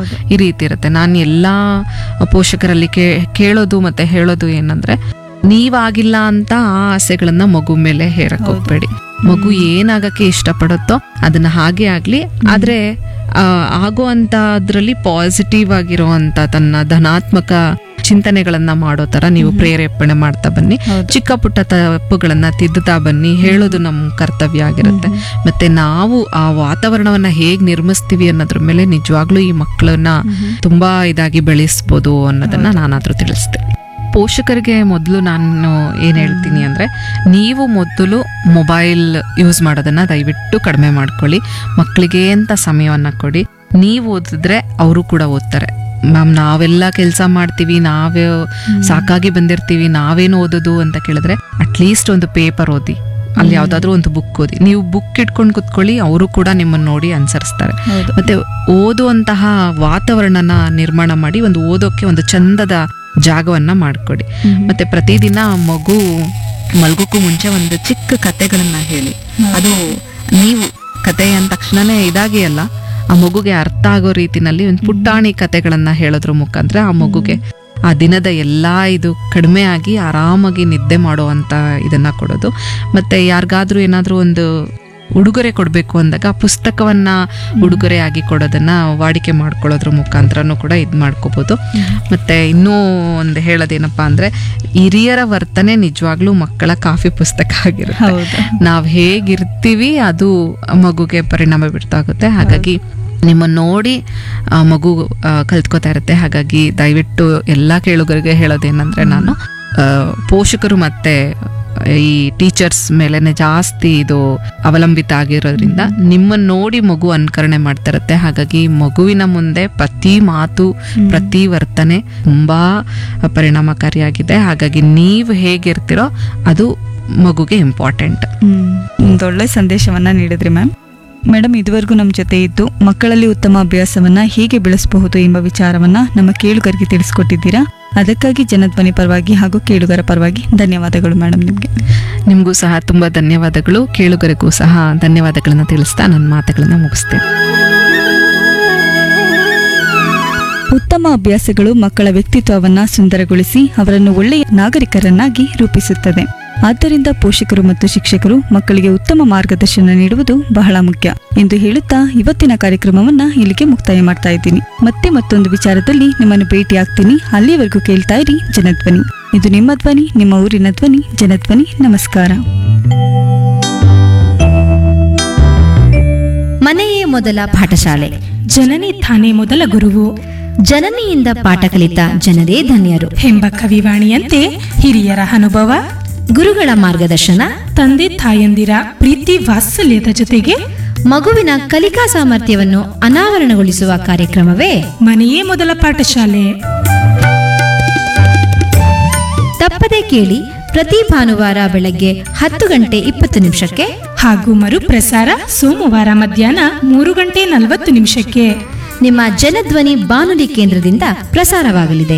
ಹೌದು. ಈ ರೀತಿ ಇರುತ್ತೆ ನಾನು ಎಲ್ಲಾ ಪೋಷಕರಲ್ಲಿ ಕೇ ಕೇಳೋದು ಮತ್ತೆ ಹೇಳೋದು ಏನಂದ್ರೆ ನೀವಾಗಿಲ್ಲ ಅಂತ ಆ ಆಸೆಗಳನ್ನ ಮಗು ಮೇಲೆ ಹೇರಕ್ ಹೋಗ್ಬೇಡಿ ಮಗು ಏನಾಗಕ್ಕೆ ಇಷ್ಟಪಡುತ್ತೋ ಅದನ್ನ ಹಾಗೆ ಆಗ್ಲಿ ಆದ್ರೆ ಆ, ಆಗೋ ಅದ್ರಲ್ಲಿ ಪಾಸಿಟಿವ್ ಆಗಿರುವಂತ ತನ್ನ ಧನಾತ್ಮಕ ಚಿಂತನೆಗಳನ್ನ ಮಾಡೋ ತರ ನೀವು ಪ್ರೇರೇಪಣೆ ಮಾಡ್ತಾ ಬನ್ನಿ ಹೌದು. ಚಿಕ್ಕ ಪುಟ್ಟ ತಪ್ಪುಗಳನ್ನ ತಿದ್ದುತ್ತಾ ಬನ್ನಿ ಹೇಳೋದು ನಮ್ಮ ಕರ್ತವ್ಯ ಆಗಿರುತ್ತೆ ಮತ್ತೆ ನಾವು ಆ ವಾತಾವರಣವನ್ನ ಹೇಗ್ ನಿರ್ಮಿಸ್ತೀವಿ ಅನ್ನೋದ್ರ ಮೇಲೆ ನಿಜವಾಗ್ಲೂ ಈ ಮಕ್ಕಳನ್ನ ತುಂಬಾ ಇದಾಗಿ ಬೆಳೆಸ್ಬೋದು ಅನ್ನೋದನ್ನ ನಾನಾದ್ರೂ ತಿಳಿಸ್ತೇನೆ ಪೋಷಕರಿಗೆ ಮೊದಲು ನಾನು ಏನ್ ಹೇಳ್ತೀನಿ ಅಂದ್ರೆ ನೀವು ಮೊದಲು ಮೊಬೈಲ್ ಯೂಸ್ ಮಾಡೋದನ್ನ ದಯವಿಟ್ಟು ಕಡಿಮೆ ಮಾಡ್ಕೊಳ್ಳಿ ಮಕ್ಕಳಿಗೆ ಅಂತ ಸಮಯವನ್ನ ಕೊಡಿ ನೀವು ಓದಿದ್ರೆ ಅವರು ಕೂಡ ಓದ್ತಾರೆ ಮ್ಯಾಮ್ ನಾವೆಲ್ಲ ಕೆಲಸ ಮಾಡ್ತೀವಿ ನಾವೇ ಸಾಕಾಗಿ ಬಂದಿರ್ತೀವಿ ನಾವೇನು ಓದೋದು ಅಂತ ಕೇಳಿದ್ರೆ ಅಟ್ಲೀಸ್ಟ್ ಒಂದು ಪೇಪರ್ ಓದಿ ಅಲ್ಲಿ ಯಾವ್ದಾದ್ರು ಒಂದು ಬುಕ್ ಓದಿ ನೀವು ಬುಕ್ ಇಟ್ಕೊಂಡು ಕುತ್ಕೊಳ್ಳಿ ಅವರು ಕೂಡ ನಿಮ್ಮನ್ನ ನೋಡಿ ಅನುಸರಿಸ್ತಾರೆ ಹೌದು. ಮತ್ತೆ ಓದುವಂತಹ ವಾತಾವರಣನ ನಿರ್ಮಾಣ ಮಾಡಿ ಒಂದು ಓದೋಕೆ ಒಂದು ಚಂದದ ಜಾಗವನ್ನ ಮಾಡ್ಕೊಡಿ ಮತ್ತೆ ಪ್ರತಿದಿನ ಮಗು ಮಲ್ಗೋಕ್ಕೂ ಮುಂಚೆ ಒಂದು ಚಿಕ್ಕ ಕತೆಗಳನ್ನ ಹೇಳಿ ಅದು ನೀವು ಕತೆ ಅಂದ ತಕ್ಷಣನೇ ಇದಾಗಿ ಅಲ್ಲ ಆ ಮಗುಗೆ ಅರ್ಥ ಆಗೋ ರೀತಿನಲ್ಲಿ ಒಂದು ಪುಟ್ಟಾಣಿ ಕತೆಗಳನ್ನ ಹೇಳೋದ್ರ ಮುಖಾಂತರ ಆ ಮಗುಗೆ ಆ ದಿನದ ಎಲ್ಲಾ ಇದು ಕಡಿಮೆ ಆಗಿ ಆರಾಮಾಗಿ ನಿದ್ದೆ ಮಾಡುವಂತ ಇದನ್ನ ಕೊಡೋದು ಮತ್ತೆ ಯಾರಿಗಾದ್ರೂ ಏನಾದ್ರೂ ಒಂದು ಉಡುಗೊರೆ ಕೊಡಬೇಕು ಅಂದಾಗ ಆ ಪುಸ್ತಕವನ್ನ ಉಡುಗೊರೆ ಆಗಿ ಕೊಡೋದನ್ನ ವಾಡಿಕೆ ಮಾಡ್ಕೊಳ್ಳೋದ್ರ ಮುಖಾಂತರನೂ ಕೂಡ ಇದು ಮಾಡ್ಕೋಬಹುದು ಮತ್ತೆ ಇನ್ನೂ ಒಂದು ಹೇಳೋದೇನಪ್ಪಾ ಅಂದ್ರೆ ಹಿರಿಯರ ವರ್ತನೆ ನಿಜವಾಗ್ಲೂ ಮಕ್ಕಳ ಕಾಫಿ ಪುಸ್ತಕ ಆಗಿರುತ್ತೆ ಹೌದು. ನಾವ್ ಹೇಗಿರ್ತೀವಿ ಅದು ಮಗುಗೆ ಪರಿಣಾಮ ಬೀರ್ತಾ ಹೋಗುತ್ತೆ ಹಾಗಾಗಿ ನಿಮ್ಮ ನೋಡಿ ಆ ಮಗು ಆ, ಕಲ್ತ್ಕೋತಾ ಇರುತ್ತೆ ಹಾಗಾಗಿ ದಯವಿಟ್ಟು ಎಲ್ಲಾ ಕೇಳುಗರಿಗೆ ಹೇಳೋದೇನಂದ್ರೆ ನಾನು ಆ, ಪೋಷಕರು ಮತ್ತೆ ಈ ಟೀಚರ್ಸ್ ಮೇಲೆನೆ ಜಾಸ್ತಿ ಇದು ಅವಲಂಬಿತ ಆಗಿರೋದ್ರಿಂದ ನಿಮ್ಮನ್ನ ನೋಡಿ ಮಗು ಅನುಕರಣೆ ಮಾಡ್ತಾ ಇರುತ್ತೆ ಹಾಗಾಗಿ ಮಗುವಿನ ಮುಂದೆ ಪ್ರತಿ ಮಾತು ಪ್ರತಿ ವರ್ತನೆ ತುಂಬಾ ಪರಿಣಾಮಕಾರಿಯಾಗಿದೆ ಹಾಗಾಗಿ ನೀವು ಹೇಗಿರ್ತೀರೋ ಅದು ಮಗುಗೆ ಇಂಪಾರ್ಟೆಂಟ್ ಹ್ಮ್ ಒಂದೊಳ್ಳೆ ಸಂದೇಶವನ್ನ ನೀಡಿದ್ರಿ ಮ್ಯಾಮ್ ಮೇಡಮ್ ಇದುವರೆಗೂ ನಮ್ಮ ಜೊತೆ ಇದ್ದು ಮಕ್ಕಳಲ್ಲಿ ಉತ್ತಮ ಅಭ್ಯಾಸವನ್ನ ಹೇಗೆ ಬೆಳೆಸಬಹುದು ಎಂಬ ವಿಚಾರವನ್ನ ನಮ್ಮ ಕೇಳುಗರಿಗೆ ತಿಳಿಸ್ಕೊಟ್ಟಿದ್ದೀರಾ ಅದಕ್ಕಾಗಿ ಜನಧ್ವನಿ ಪರವಾಗಿ ಹಾಗೂ ಕೇಳುಗರ ಪರವಾಗಿ ಧನ್ಯವಾದಗಳು ಮೇಡಮ್ ನಿಮಗೆ ನಿಮಗೂ ಸಹ ತುಂಬಾ ಧನ್ಯವಾದಗಳು ಕೇಳುಗರಿಗೂ ಸಹ ಧನ್ಯವಾದಗಳನ್ನ ತಿಳಿಸ್ತಾ ನನ್ನ ಮಾತುಗಳನ್ನ ಮುಗಿಸ್ತೇನೆ ಉತ್ತಮ ಅಭ್ಯಾಸಗಳು ಮಕ್ಕಳ ವ್ಯಕ್ತಿತ್ವವನ್ನ ಸುಂದರಗೊಳಿಸಿ ಅವರನ್ನು ಒಳ್ಳೆಯ ನಾಗರಿಕರನ್ನಾಗಿ ರೂಪಿಸುತ್ತದೆ ಆದ್ದರಿಂದ ಪೋಷಕರು ಮತ್ತು ಶಿಕ್ಷಕರು ಮಕ್ಕಳಿಗೆ ಉತ್ತಮ ಮಾರ್ಗದರ್ಶನ ನೀಡುವುದು ಬಹಳ ಮುಖ್ಯ ಎಂದು ಹೇಳುತ್ತಾ ಇವತ್ತಿನ ಕಾರ್ಯಕ್ರಮವನ್ನ ಇಲ್ಲಿಗೆ ಮುಕ್ತಾಯ ಮಾಡ್ತಾ ಇದ್ದೀನಿ ಮತ್ತೆ ಮತ್ತೊಂದು ವಿಚಾರದಲ್ಲಿ ನಿಮ್ಮನ್ನು ಭೇಟಿ ಆಗ್ತೀನಿ ಅಲ್ಲಿವರೆಗೂ ಕೇಳ್ತಾ ಇರಿ ಜನಧ್ವನಿ ಇದು ನಿಮ್ಮ ಧ್ವನಿ ನಿಮ್ಮ ಊರಿನ ಧ್ವನಿ ಜನಧ್ವನಿ ನಮಸ್ಕಾರ ಮನೆಯೇ ಮೊದಲ ಪಾಠಶಾಲೆ ಜನನಿ ತಾನೇ ಮೊದಲ ಗುರುವು ಜನನಿಯಿಂದ ಪಾಠ ಕಲಿತ ಜನರೇ ಧನ್ಯರು ಎಂಬ ಕವಿವಾಣಿಯಂತೆ ಹಿರಿಯರ ಅನುಭವ ಗುರುಗಳ ಮಾರ್ಗದರ್ಶನ ತಂದೆ ತಾಯಂದಿರ ಪ್ರೀತಿ ವಾತ್ಸಲ್ಯದ ಜೊತೆಗೆ ಮಗುವಿನ ಕಲಿಕಾ ಸಾಮರ್ಥ್ಯವನ್ನು ಅನಾವರಣಗೊಳಿಸುವ ಕಾರ್ಯಕ್ರಮವೇ ಮನೆಯೇ ಮೊದಲ ಪಾಠಶಾಲೆ ತಪ್ಪದೆ ಕೇಳಿ ಪ್ರತಿ ಭಾನುವಾರ ಬೆಳಗ್ಗೆ ಹತ್ತು ಗಂಟೆ ಇಪ್ಪತ್ತು ನಿಮಿಷಕ್ಕೆ ಹಾಗೂ ಮರುಪ್ರಸಾರ ಸೋಮವಾರ ಮಧ್ಯಾಹ್ನ ಮೂರು ಗಂಟೆ ನಲವತ್ತು ನಿಮಿಷಕ್ಕೆ ನಿಮ್ಮ ಜನಧ್ವನಿ ಬಾನುಲಿ ಕೇಂದ್ರದಿಂದ ಪ್ರಸಾರವಾಗಲಿದೆ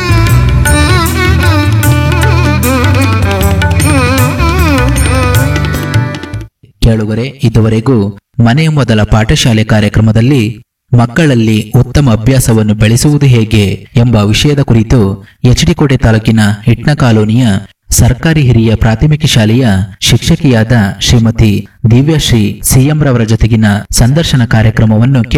ಕೇಳುಗರೆ ಇದುವರೆಗೂ ಮನೆಯ ಮೊದಲ ಪಾಠಶಾಲೆ ಕಾರ್ಯಕ್ರಮದಲ್ಲಿ ಮಕ್ಕಳಲ್ಲಿ ಉತ್ತಮ ಅಭ್ಯಾಸವನ್ನು ಬೆಳೆಸುವುದು ಹೇಗೆ ಎಂಬ ವಿಷಯದ ಕುರಿತು ಎಚ್ಡಿಕೋಟೆ ತಾಲೂಕಿನ ಹಿಟ್ನ ಕಾಲೋನಿಯ ಸರ್ಕಾರಿ ಹಿರಿಯ ಪ್ರಾಥಮಿಕ ಶಾಲೆಯ ಶಿಕ್ಷಕಿಯಾದ ಶ್ರೀಮತಿ ದಿವ್ಯಶ್ರೀ ಸಿಎಂ ರವರ ಜೊತೆಗಿನ ಸಂದರ್ಶನ ಕಾರ್ಯಕ್ರಮವನ್ನು ಕೇಳಿ